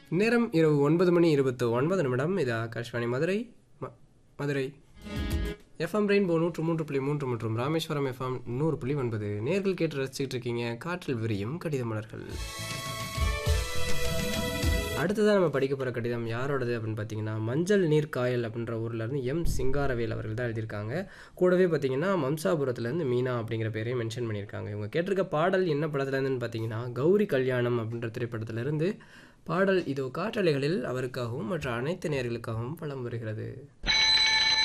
நேரம் இரவு ஒன்பது மணி இருபத்து ஒன்பது நிமிடம் இது ஆகாஷ்வாணி மதுரை ம- மதுரை எஃப்எம் ரெயின்போ நூற்று மூன்று புள்ளி மூன்று மற்றும் ராமேஸ்வரம் எஃப்எம் நூறு புள்ளி ஒன்பது நேர்கள் கேட்டு ரசிச்சுட்டு இருக்கீங்க காற்றில் விரியும் கடித மலர்கள் அடுத்ததான் நம்ம படிக்க போகிற கடிதம் யாரோடது அப்படின்னு பார்த்தீங்கன்னா மஞ்சள் நீர் காயல் அப்படின்ற ஊர்ல இருந்து எம் சிங்காரவேல் அவர்கள் தான் எழுதியிருக்காங்க கூடவே பார்த்தீங்கன்னா மம்சாபுரத்துலேருந்து மீனா அப்படிங்கிற பேரையும் மென்ஷன் பண்ணியிருக்காங்க இவங்க கேட்டிருக்க பாடல் என்ன படத்துலேருந்துன்னு பார்த்தீங்கன்னா கௌரி கல்யாணம் அப்படின்ற திரைப்படத்திலிருந்து பாடல் இதோ காற்றலைகளில் அவருக்காகவும் மற்ற அனைத்து நேர்களுக்காகவும் பலம் வருகிறது